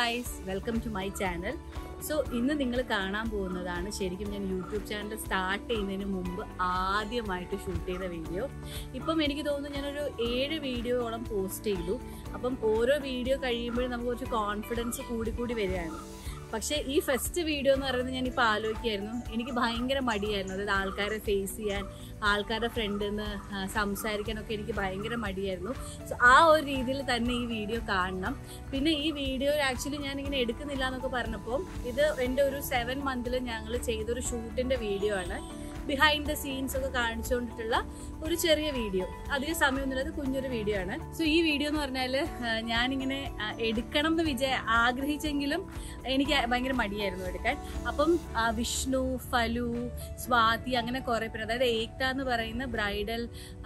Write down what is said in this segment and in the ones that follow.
Guys welcome to my channel so ഇന്ന് നിങ്ങൾ കാണാൻ പോകുന്നതാണ് ശരിക്കും ഞാൻ യൂട്യൂബ് ചാനൽ സ്റ്റാർട്ട് ചെയ്യുന്നതിന് മുമ്പ് ആദ്യമായിട്ട് ഷൂട്ട് ചെയ്ത വീഡിയോ ഇപ്പം എനിക്ക് തോന്നുന്നു ഞാനൊരു ഏഴ് വീഡിയോയോളം പോസ്റ്റ് ചെയ്തു അപ്പം ഓരോ വീഡിയോ കഴിയുമ്പോഴും നമുക്ക് കുറച്ച് കോൺഫിഡൻസ് കൂടി കൂടി വരികയാണ് പക്ഷേ ഈ ഫസ്റ്റ് വീഡിയോ എന്ന് പറയുന്നത് ഞാൻ ഇപ്പോൾ ആലോചിക്കായിരുന്നു എനിക്ക് ഭയങ്കര മടിയായിരുന്നു അതായത് ആൾക്കാരെ ഫേസ് ചെയ്യാൻ ആൾക്കാരുടെ ഫ്രണ്ടിൽ നിന്ന് സംസാരിക്കാനൊക്കെ എനിക്ക് ഭയങ്കര മടിയായിരുന്നു സോ ആ ഒരു രീതിയിൽ തന്നെ ഈ വീഡിയോ കാണണം പിന്നെ ഈ വീഡിയോ ആക്ച്വലി ഞാൻ ഇങ്ങനെ എടുക്കുന്നില്ല എന്നൊക്കെ പറഞ്ഞപ്പോൾ ഇത് എൻ്റെ ഒരു സെവൻ മന്തിൽ ഞങ്ങൾ ചെയ്തൊരു ഷൂട്ടിൻ്റെ വീഡിയോ ആണ് ബിഹൈൻഡ് ദ സീൻസ് ഒക്കെ കാണിച്ചുകൊണ്ടിട്ടുള്ള ഒരു ചെറിയ വീഡിയോ അധികം സമയമൊന്നുമില്ല അത് കുഞ്ഞൊരു വീഡിയോ ആണ് സോ ഈ വീഡിയോ എന്ന് പറഞ്ഞാൽ ഞാനിങ്ങനെ ആ, എടുക്കണം എന്ന് വിചാ ആഗ്രഹിച്ചെങ്കിലും എനിക്ക് ഭയങ്കര മടിയായിരുന്നു എടുക്കാൻ അപ്പം ആ, വിഷ്ണു ഫലു സ്വാതി അങ്ങനെ കുറേ പേര് അതായത് ഏക്ത എന്ന് പറയുന്ന ബ്രൈഡൽ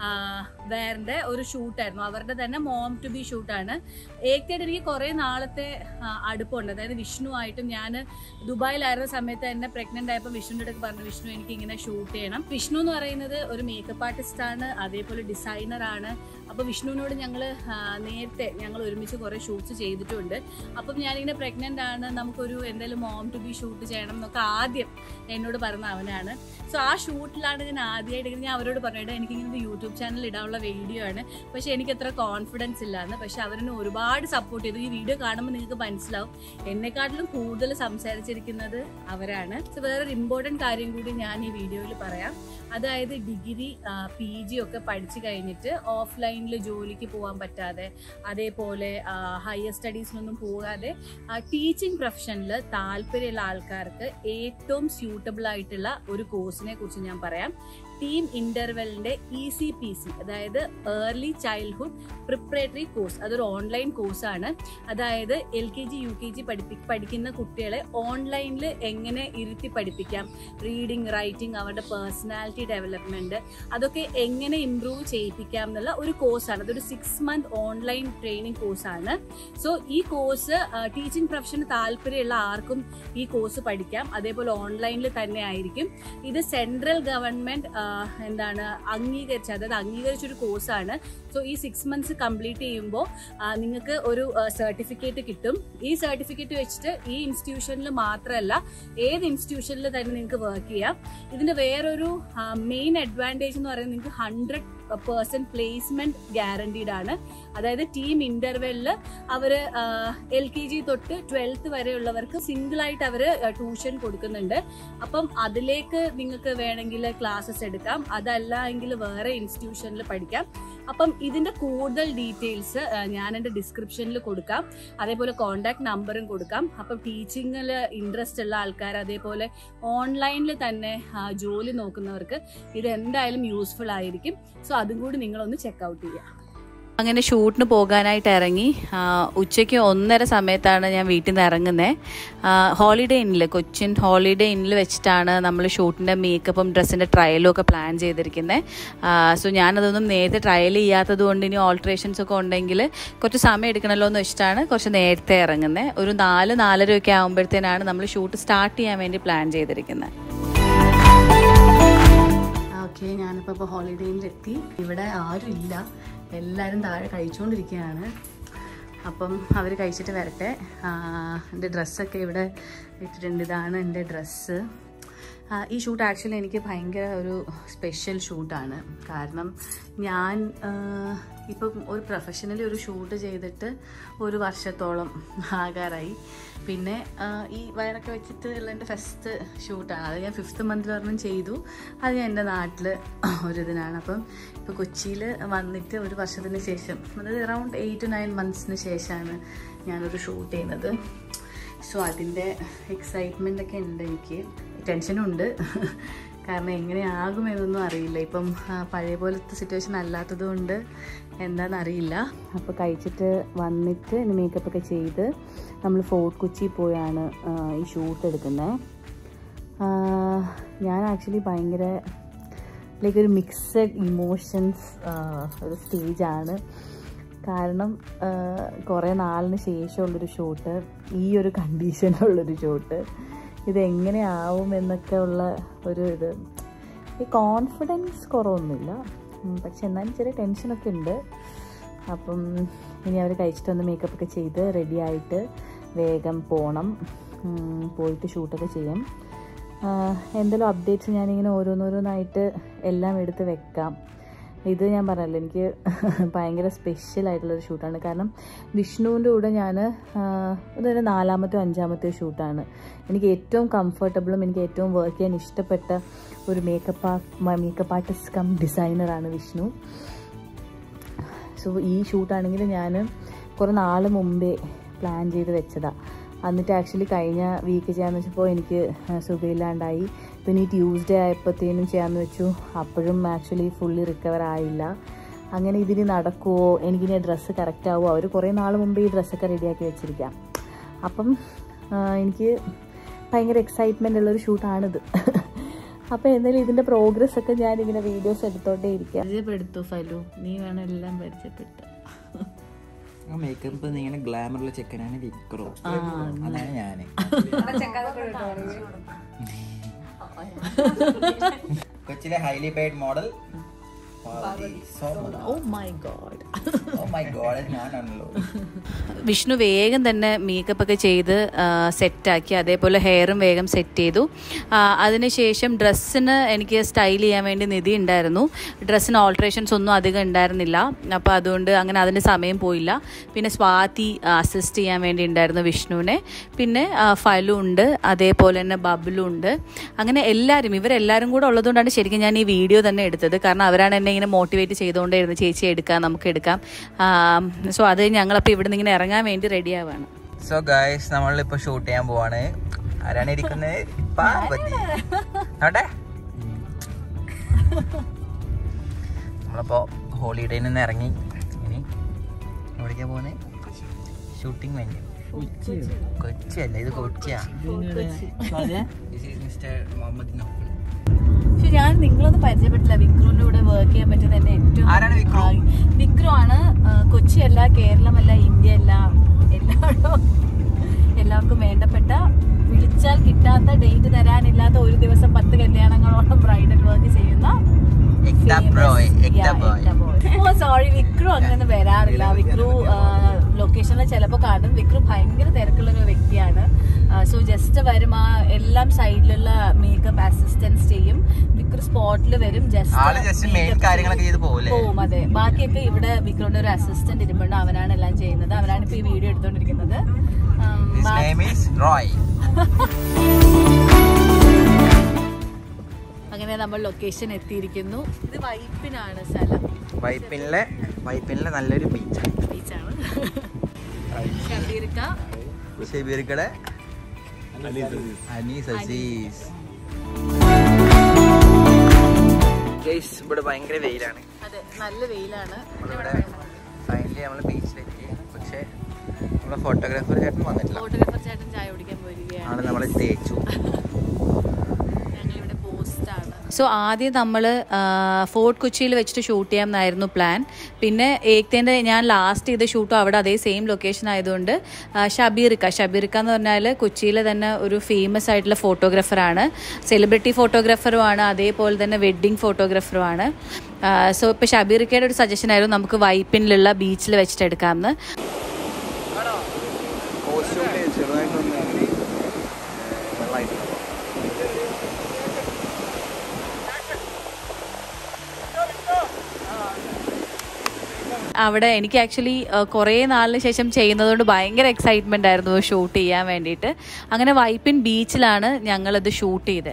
വെയറിന്റെ ഒരു ഷൂട്ടായിരുന്നു അവരുടെ തന്നെ മോം ടു ബി ഷൂട്ടാണ് ഏക്തയുടെ എനിക്ക് കുറേ നാളത്തെ ആ, അടുപ്പമുണ്ട് അതായത് വിഷ്ണു ആയിട്ടും ഞാൻ ദുബായിലായിരുന്ന സമയത്ത് തന്നെ പ്രഗ്നന്റ് ആയപ്പോൾ വിഷ്ണുവിൻ്റെ അടുത്ത് പറഞ്ഞു വിഷ്ണു എനിക്ക് ഇങ്ങനെ ഷൂട്ട് ചെയ്യണം വിഷ്ണു എന്ന് പറയുന്നത് ഒരു മേക്കപ്പ് ആർട്ടിസ്റ്റ് ആണ് അതേപോലെ ഡിസൈനർ ആണ് അപ്പോൾ വിഷ്ണുവിനോട് ഞങ്ങൾ നേരത്തെ ഞങ്ങൾ ഒരുമിച്ച് കുറേ ഷൂട്ട്സ് ചെയ്തിട്ടുണ്ട് അപ്പം ഞാനിങ്ങനെ പ്രഗ്നന്റ് ആണ് നമുക്കൊരു എന്തായാലും മോം ടു ബി ഷൂട്ട് ചെയ്യണം എന്നൊക്കെ ആദ്യം എന്നോട് പറഞ്ഞ അവനാണ് സോ ആ ഷൂട്ടിലാണ് ഞാൻ ആദ്യമായിട്ട് ഇങ്ങനെ ഞാൻ അവരോട് പറഞ്ഞിട്ട് എനിക്കിങ്ങനെ ഒരു യൂട്യൂബ് ചാനൽ ഇടാനുള്ള വീഡിയോ ആണ് പക്ഷേ എനിക്ക് അത്ര കോൺഫിഡൻസ് ഇല്ലാന്ന് പക്ഷെ അവരെന്നെ ഒരുപാട് സപ്പോർട്ട് ചെയ്തു ഈ വീഡിയോ കാണുമ്പോൾ നിങ്ങൾക്ക് മനസ്സിലാവും എന്നെക്കാട്ടിലും കൂടുതൽ സംസാരിച്ചിരിക്കുന്നത് അവരാണ് സോ വേറൊരു ഇമ്പോർട്ടൻറ്റ് കാര്യം കൂടി ഞാൻ ഈ വീഡിയോയിൽ പറയാം അതായത് ഡിഗ്രി പി ജി ഒക്കെ പഠിച്ചു കഴിഞ്ഞിട്ട് ഓഫ്ലൈനിൽ ജോലിക്ക് പോകാൻ പറ്റാതെ അതേപോലെ ഹയർ സ്റ്റഡീസിനൊന്നും പോകാതെ ടീച്ചിങ് പ്രൊഫഷനിൽ താല്പര്യമുള്ള ആൾക്കാർക്ക് ഏറ്റവും സ്യൂട്ടബിൾ ആയിട്ടുള്ള ഒരു കോഴ്സിനെ കുറിച്ച് ഞാൻ പറയാം ടീം ഇന്റർവെലിന്റെ ഇ സി പി സി അതായത് ഏർലി ചൈൽഡ്ഹുഡ് പ്രിപ്പറേറ്ററി കോഴ്സ് അതൊരു ഓൺലൈൻ കോഴ്സാണ് അതായത് L K G U K G പഠിപ്പി പഠിക്കുന്ന കുട്ടികളെ ഓൺലൈനിൽ എങ്ങനെ ഇരുത്തി പഠിപ്പിക്കാം റീഡിങ് റൈറ്റിംഗ് അവരുടെ പേഴ്സണാലിറ്റി ഡെവലപ്മെന്റ് അതൊക്കെ എങ്ങനെ ഇംപ്രൂവ് ചെയ്യിപ്പിക്കാം എന്നുള്ള ഒരു കോഴ്സാണ് അതൊരു സിക്സ് മന്ത് ഓൺലൈൻ ട്രെയിനിങ് കോഴ്സാണ് സോ ഈ കോഴ്സ് ടീച്ചിങ് പ്രൊഫഷന് താല്പര്യമുള്ള ആർക്കും ഈ കോഴ്സ് പഠിക്കാം അതേപോലെ ഓൺലൈനിൽ തന്നെ ആയിരിക്കും ഇത് സെൻട്രൽ ഗവൺമെന്റ് എന്താണ് അംഗീകരിച്ച അതായത് അംഗീകരിച്ചൊരു കോഴ്സാണ് സോ ഈ സിക്സ് മന്ത്സ് കംപ്ലീറ്റ് ചെയ്യുമ്പോൾ നിങ്ങൾക്ക് ഒരു സർട്ടിഫിക്കറ്റ് കിട്ടും ഈ സർട്ടിഫിക്കറ്റ് വെച്ചിട്ട് ഈ ഇൻസ്റ്റിറ്റ്യൂഷനിൽ മാത്രമല്ല ഏത് ഇൻസ്റ്റിറ്റ്യൂഷനിൽ തന്നെ നിങ്ങൾക്ക് വർക്ക് ചെയ്യാം ഇതിന്റെ വേറൊരു മെയിൻ അഡ്വാൻറ്റേജ് എന്ന് പറയുന്നത് നിങ്ങൾക്ക് ഹൺഡ്രഡ് പേഴ്സെന്റ് പ്ലേസ്മെന്റ് ഗ്യാരണ്ടീഡ് ആണ് അതായത് ടീം ഇന്റർവെല്ലിൽ അവർ എൽ കെ ജി തൊട്ട് ട്വൽത്ത് വരെയുള്ളവർക്ക് സിംഗിൾ ആയിട്ട് അവർ ട്യൂഷൻ കൊടുക്കുന്നുണ്ട് അപ്പം അതിലേക്ക് നിങ്ങൾക്ക് വേണമെങ്കിൽ ക്ലാസ്സസ് എടുക്കാം അതല്ല എങ്കിൽ വേറെ ഇൻസ്റ്റിറ്റ്യൂഷനിൽ പഠിക്കാം അപ്പം ഇതിന്റെ കൂടുതൽ ഡീറ്റെയിൽസ് ഞാൻ എൻ്റെ ഡിസ്ക്രിപ്ഷനിൽ കൊടുക്കാം അതേപോലെ കോണ്ടാക്ട് നമ്പറും കൊടുക്കാം അപ്പം ടീച്ചിങ്ങിൽ ഇൻട്രസ്റ്റ് ഉള്ള ആൾക്കാർ അതേപോലെ ഓൺലൈനിൽ തന്നെ ആ, ജോലി നോക്കുന്നവർക്ക് ഇത് എന്തായാലും യൂസ്ഫുൾ ആയിരിക്കും സോ അതും കൂടി നിങ്ങളൊന്ന് ചെക്കൗട്ട് ചെയ്യുക അങ്ങനെ ഷൂട്ടിന് പോകാനായിട്ട് ഇറങ്ങി ആ, ഉച്ചയ്ക്ക് ഒന്നര സമയത്താണ് ഞാൻ വീട്ടിൽ നിന്ന് ഇറങ്ങുന്നത് ഹോളിഡേ ഇന്നിൽ കൊച്ചിൻ ഹോളിഡേ ഇന്നിൽ വെച്ചിട്ടാണ് നമ്മൾ ഷൂട്ടിൻ്റെ മേക്കപ്പും ഡ്രസ്സിൻ്റെ ട്രയലും ഒക്കെ പ്ലാൻ ചെയ്തിരിക്കുന്നത് സോ ഞാനതൊന്നും നേരത്തെ ട്രയൽ ചെയ്യാത്തത് കൊണ്ട് ഇനി ഓൾട്രേഷൻസ് ഒക്കെ ഉണ്ടെങ്കിൽ കുറച്ച് സമയം എടുക്കണമല്ലോ എന്ന് വെച്ചിട്ടാണ് കുറച്ച് നേരത്തെ ഇറങ്ങുന്നത് ഒരു നാല് നാലര ഒക്കെ ആകുമ്പോഴത്തേനാണ് നമ്മൾ ഷൂട്ട് സ്റ്റാർട്ട് ചെയ്യാൻ വേണ്ടി പ്ലാൻ ചെയ്തിരിക്കുന്നത് ഓക്കെ ഞാനിപ്പോൾ ഇപ്പോൾ ഹോളിഡേയിലെത്തി ഇവിടെ ആരും ഇല്ല എല്ലാവരും താഴെ കഴിച്ചുകൊണ്ടിരിക്കുകയാണ് അപ്പം അവർ കഴിച്ചിട്ട് വരട്ടെ ആ, എൻ്റെ ഡ്രസ്സൊക്കെ ഇവിടെ ഇട്ടിട്ടുണ്ട് ഇതാണ് എൻ്റെ ഡ്രസ്സ് ഈ ഷൂട്ട് ആക്ച്വലി എനിക്ക് ഭയങ്കര ഒരു സ്പെഷ്യൽ ഷൂട്ടാണ് കാരണം ഞാൻ ആ, ഇപ്പം ഒരു പ്രൊഫഷണലി ഒരു ഷൂട്ട് ചെയ്തിട്ട് ഒരു വർഷത്തോളം ആകാറായി പിന്നെ ആ, ഈ വയറൊക്കെ വെച്ചിട്ട് ഉള്ള എൻ്റെ ഫസ്റ്റ് ഷൂട്ടാണ് അത് ഞാൻ ഫിഫ്ത്ത് മന്തിൽ ഒരെണ്ണം ചെയ്തു അത് ഞാൻ എൻ്റെ നാട്ടിൽ ഒരു ഇതിനാണ് അപ്പം ഇപ്പോൾ കൊച്ചിയിൽ വന്നിട്ട് ഒരു വർഷത്തിന് ശേഷം അതായത് അറൗണ്ട് എയ്റ്റ് ടു നയൻ മന്ത്സിന് ശേഷമാണ് ഞാനൊരു ഷൂട്ട് ചെയ്യുന്നത് സോ അതിൻ്റെ എക്സൈറ്റ്മെൻ്റ് ഒക്കെ ഉണ്ട് എനിക്ക് ടെൻഷനും ഉണ്ട് കാരണം എങ്ങനെയാകുമെന്നൊന്നും അറിയില്ല ഇപ്പം ആ, പഴയ പോലത്തെ സിറ്റുവേഷൻ അല്ലാത്തത് കൊണ്ട് എന്താണെന്ന് അറിയില്ല അപ്പോൾ കഴിച്ചിട്ട് വന്നിട്ട് ഇനി മേക്കപ്പ് ഒക്കെ ചെയ്ത് നമ്മൾ ഫോർട്ട് കൊച്ചി പോയാണ് ആ, ഈ ഷൂട്ട് എടുക്കുന്നത് ഞാൻ ആക്ച്വലി ഭയങ്കര ലൈക്ക് ഒരു മിക്സഡ് ഇമോഷൻസ് ഒരു സ്റ്റേജാണ് കാരണം കുറേ നാളിന് ശേഷമുള്ളൊരു ഷൂട്ട് ഈ ഒരു കണ്ടീഷനുള്ളൊരു ഷൂട്ട് ഇതെങ്ങനെയാവും എന്നൊക്കെ ഉള്ള ഒരു ഇത് ഈ കോൺഫിഡൻസ് കുറവൊന്നുമില്ല ഉം, പക്ഷെ എന്നാലും ചെറിയ ടെൻഷനൊക്കെ ഉണ്ട് അപ്പം ഇനി അവർ കഴിച്ചിട്ട് വന്ന് മേക്കപ്പ് ഒക്കെ ചെയ്ത് റെഡി ആയിട്ട് വേഗം പോകണം ഉം, പോയിട്ട് ഷൂട്ടൊക്കെ ചെയ്യാം ആഹ് എന്തെങ്കിലും അപ്ഡേറ്റ്സ് ഞാനിങ്ങനെ ഓരോന്നോരോന്നായിട്ട് എല്ലാം എടുത്ത് വെക്കാം ഇത് ഞാൻ പറഞ്ഞല്ലോ എനിക്ക് ഭയങ്കര സ്പെഷ്യൽ ആയിട്ടുള്ളൊരു ഷൂട്ടാണ് കാരണം വിഷ്ണുവിൻ്റെ കൂടെ ഞാൻ ഇതൊരു നാലാമത്തെയോ അഞ്ചാമത്തെയോ ഷൂട്ടാണ് എനിക്ക് ഏറ്റവും കംഫർട്ടബിളും എനിക്ക് ഏറ്റവും വർക്ക് ചെയ്യാൻ ഇഷ്ടപ്പെട്ട ഒരു മേക്കപ്പ് മേക്കപ്പ് ആർട്ടിസ്റ്റ് കം ഡിസൈനറാണ് വിഷ്ണു സോ ഈ ഷൂട്ടാണെങ്കിൽ ഞാൻ കുറേ നാൾ മുമ്പേ പ്ലാൻ ചെയ്ത് വെച്ചതാണ് എന്നിട്ട് ആക്ച്വലി കഴിഞ്ഞ വീക്ക് ചെയ്യാന്ന് വെച്ചപ്പോൾ എനിക്ക് സുഖമില്ലാണ്ടായി പിന്നെ ഈ ട്യൂസ്ഡേ ആയപ്പോഴത്തേനും ചെയ്യാമെന്ന് വെച്ചു അപ്പോഴും ആക്ച്വലി ഫുള്ളി റിക്കവർ ആയില്ല അങ്ങനെ ഇതിന് നടക്കുമോ എനിക്കിനി ഡ്രസ്സ് കറക്റ്റ് ആവുമോ അവർ കുറേ നാൾ മുമ്പേ ഈ ഡ്രസ്സൊക്കെ റെഡിയാക്കി വെച്ചിരിക്കാം അപ്പം ആ, എനിക്ക് ഭയങ്കര എക്സൈറ്റ്മെൻ്റ് ഉള്ളൊരു ഷൂട്ടാണിത് അപ്പോൾ എന്തായാലും ഇതിൻ്റെ പ്രോഗ്രസ് ഒക്കെ ഞാനിങ്ങനെ വീഡിയോസ് എടുത്തോണ്ടേ ഇരിക്കാം പരിചയപ്പെടുത്തു ഫലു നീ വേണം എല്ലാം പരിചയപ്പെടുത്ത ആ മേക്കപ്പ് ഇങ്ങനെ ഗ്ലാമറുള്ള ചെക്കനാണ് വിക്രോ അതാണ് ഞാന് കൊച്ചിലെ highly paid model oh my god oh my god ഞാനാണല്ലോ വിഷ്ണു വേഗം തന്നെ മേക്കപ്പ് ഒക്കെ ചെയ്ത് സെറ്റാക്കി അതേപോലെ ഹെയറും വേഗം സെറ്റ് ചെയ്തു ആ, അതിനുശേഷം ഡ്രസ്സിന് എനിക്ക് സ്റ്റൈൽ ചെയ്യാൻ വേണ്ടി നിധി ഉണ്ടായിരുന്നു ഡ്രസ്സിന് ഓൾട്രേഷൻസ് ഒന്നും അധികം ഉണ്ടായിരുന്നില്ല അപ്പോൾ അതുകൊണ്ട് അങ്ങനെ അതിന് സമയം പോയില്ല പിന്നെ സ്വാതി അസിസ്റ്റ് ചെയ്യാൻ വേണ്ടി ഉണ്ടായിരുന്നു വിഷ്ണുവിനെ പിന്നെ ആ, ഫലു ഉണ്ട് അതേപോലെ തന്നെ ബബിലും ഉണ്ട് അങ്ങനെ എല്ലാവരും ഇവരെല്ലാവരും കൂടെ ഉള്ളതുകൊണ്ടാണ് ശരിക്കും ഞാൻ ഈ വീഡിയോ തന്നെ എടുത്തത് കാരണം അവരാണ് എന്നെ ഇങ്ങനെ മോട്ടിവേറ്റ് ചെയ്തുകൊണ്ടേയിരുന്നു ചേച്ചി എടുക്കാം നമുക്ക് എടുക്കാം സോ അത് ഞങ്ങളപ്പോൾ ഇവിടെ നിന്ന് ഇങ്ങനെ ഇറങ്ങാൻ വേണ്ടി റെഡി ആവാണ് സോ ഗായ്സ് നമ്മളിപ്പോ ഷൂട്ട് ചെയ്യാൻ പോവാണ് ആരാണ് ഇരിക്കുന്നത് പാർവതി ആട്ടെ നമ്മളപ്പോ ഹോളിഡേയിൽ നിന്ന് ഇറങ്ങി ഇനി എവിടേക്കാ പോകുന്നത് ഷൂട്ടിംഗ് വേണ്ടി കൊച്ചിയല്ല ഇത് കൊച്ചിയാ This is Mr. Muhammad Naufal. പക്ഷെ ഞാൻ നിങ്ങളൊന്നും പരിചയപ്പെട്ടില്ല വിക്രുവിന്റെ കൂടെ വർക്ക് ചെയ്യാൻ പറ്റുന്ന എന്റെ ഏറ്റവും ആരാണ് വിക്രു? ഭാഗ്യം. വിക്രു ആണ് ആ, കൊച്ചിയല്ല കേരളമല്ല ഇന്ത്യ അല്ല എല്ലായിടും എല്ലാവർക്കും വേണ്ടപ്പെട്ട വിളിച്ചാൽ കിട്ടാത്ത ഡേറ്റ് തരാനില്ലാത്ത ഒരു ദിവസം പത്ത് കല്യാണങ്ങളോളം ബ്രൈഡൽ വർക്ക് ചെയ്യുന്ന Ekta boy, ekta boy. Oh sorry Vikru അങ്ങനെയൊന്നും വരാറില്ല വിക്രു ലൊക്കേഷനിൽ ചിലപ്പോൾ കാണും വിക്രു ഭയങ്കര തിരക്കുള്ള ഒരു വ്യക്തിയാണ് സോ ജസ്റ്റ് വരും ആ എല്ലാം സൈഡിലുള്ള മേക്കപ്പ് അസിസ്റ്റൻസ് ചെയ്യും വിക്രു സ്പോട്ടിൽ വരും ആള് ജസ്റ്റ് മെയിൻ കാര്യങ്ങളൊക്കെ ചെയ്ത് പോകൂലേ പോവും അതെ ബാക്കിയൊക്കെ ഇവിടെ വിക്രുവിന്റെ ഒരു അസിസ്റ്റന്റ് ഇരിപ്പുണ്ട് അവനാണ് എല്ലാം ചെയ്യുന്നത് അവനാണ് ഇപ്പൊ ഈ വീഡിയോ എടുത്തോണ്ടിരിക്കുന്നത് ഉം, His ബാ- name is Roy. അങ്ങനെ നമ്മൾ ലൊക്കേഷൻ എത്തിയിരിക്കുന്നു ഇത് വൈപ്പിനാണ് സ്ഥലം വൈപ്പിനിലെ വൈപ്പിനിലെ നല്ലൊരു ബീച്ചാണ് ബീച്ചാണ് ഷബീർക്ക ഷെബീർക്കടെ അനീസ് അസീസ് ഗൈസ് ഇവിടെ ഭയങ്കര വെയിലാണ് അതെ നല്ല വെയിലാണ് നമ്മളിവിടെ ഫൈനലി നമ്മൾ ബീച്ചിലെത്തി പക്ഷേ നമ്മളെ ഫോട്ടോഗ്രാഫർ ചേട്ടൻ വന്നിട്ടില്ല ഫോട്ടോഗ്രാഫർ ചേട്ടൻ ചായ കുടിക്കാൻ പോയിരിക്കുകയാണ് ആള് നമ്മളെ തേച്ചു ഞങ്ങളിവിടെ പോസ്റ്റാണ് സോ ആദ്യം നമ്മൾ ഫോർട്ട് കൊച്ചിയിൽ വെച്ചിട്ട് ഷൂട്ട് ചെയ്യാമെന്നായിരുന്നു പ്ലാൻ പിന്നെ ഏക്തേൻ്റെ ഞാൻ ലാസ്റ്റ് ചെയ്ത ഷൂട്ടും അവിടെ അതേ സെയിം ലൊക്കേഷൻ ആയതുകൊണ്ട് ആ, ഷബീറിക്ക ഷബീറിക്ക എന്ന് പറഞ്ഞാൽ കൊച്ചിയിലെ തന്നെ ഒരു ഫേമസ് ആയിട്ടുള്ള ഫോട്ടോഗ്രാഫറാണ് സെലിബ്രിറ്റി ഫോട്ടോഗ്രാഫറുമാണ് അതേപോലെ തന്നെ വെഡ്ഡിങ് ഫോട്ടോഗ്രാഫറുമാണ് സോ ഇപ്പോൾ ഷബീറിക്കയുടെ ഒരു സജഷൻ ആയിരുന്നു നമുക്ക് വൈപ്പിനിലുള്ള ബീച്ചിൽ വെച്ചിട്ട് എടുക്കാമെന്ന് അവിടെ എനിക്ക് ആക്ച്വലി കുറേ നാളിന് ശേഷം ചെയ്യുന്നതുകൊണ്ട് ഭയങ്കര എക്സൈറ്റ്മെൻ്റ് ആയിരുന്നു ഷൂട്ട് ചെയ്യാൻ വേണ്ടിയിട്ട് അങ്ങനെ വൈപ്പിൻ ബീച്ചിലാണ് ഞങ്ങളത് ഷൂട്ട് ചെയ്തത്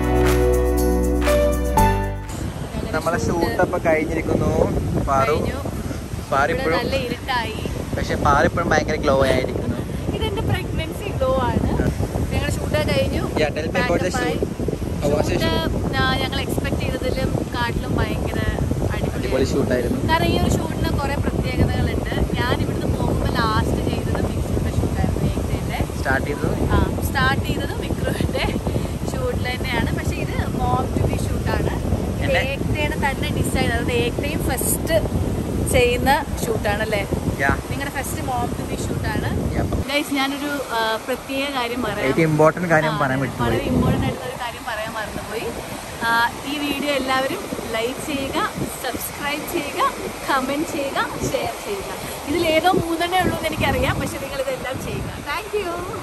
നമ്മളെ ഷൂട്ടൊക്കെ കഴിഞ്ഞിരിക്കുന്നു പാറു പാറു ഇവിടെ ഇപ്പോഴും നല്ല ഇരുട്ടായി പക്ഷെ പാറു ഇപ്പോഴും ഭയങ്കര ഗ്ലോ ആയിരിക്കുന്നു ഇതെന്റെ പ്രഗ്നൻസി ഗ്ലോ ആണ് ഞങ്ങൾ ഷൂട്ട് കഴിഞ്ഞു Yeah, tell me about the Backup ആയി. shoot. How was the Shoot, ആ, ഞങ്ങൾ എക്സ്പെക്ട് ചെയ്തതിലും കാട്ടിലും ഭയങ്കര അടിപൊളി അടിപൊളി ഷൂട്ടായിരുന്നു കാരണം ഈ ഒരു ഷൂട്ടിന് കുറെ പ്രത്യേകതകളുണ്ട് ഞാൻ ഇവിടുന്ന് പോകുമ്പോൾ ലാസ്റ്റ് ചെയ്തത് മിക്സുവിന്റെ ഷൂട്ടായിരുന്നു ഏകദേശത്തെ സ്റ്റാർട്ട് ചെയ്തത് ആ സ്റ്റാർട്ട് ചെയ്തത് മിക്രുവിന്റെ ഷൂട്ടിൽ തന്നെയാണ് പക്ഷെ ഇത് മോം ടു ബി ഷൂട്ടാണ് ഇത് എന്നെ- ഏകതയുടെ തന്നെ ഡിസൈൻ അതായത് ഏകതയും ഫസ്റ്റ് ചെയ്യുന്ന ഷൂട്ടാണല്ലേ യാ നിങ്ങളുടെ ഫസ്റ്റ് മോം ടു ബി ഷൂട്ടാണ് ഗൈസ് ഞാനൊരു ആ, പ്രത്യേക കാര്യം പറയാം ഏറ്റവും ഇമ്പോർട്ടന്റ് കാര്യം ആ, പറയാൻ അതെ. വിട്ടുപോയി വളരെ ഇമ്പോർട്ടൻ്റ് ആയിട്ടുള്ള ഒരു കാര്യം പറയാൻ മറന്നുപോയി ആ, ഈ വീഡിയോ എല്ലാവരും ലൈക്ക് ചെയ്യുക സബ്സ്ക്രൈബ് ചെയ്യുക കമൻറ്റ് ചെയ്യുക ഷെയർ ചെയ്യുക ഇതിൽ ഏതോ മൂന്നെണ്ണേ ഉള്ളൂ എന്ന് എനിക്കറിയാം പക്ഷെ നിങ്ങൾ ഇതെല്ലാം ചെയ്യുക താങ്ക് താങ്ക് യു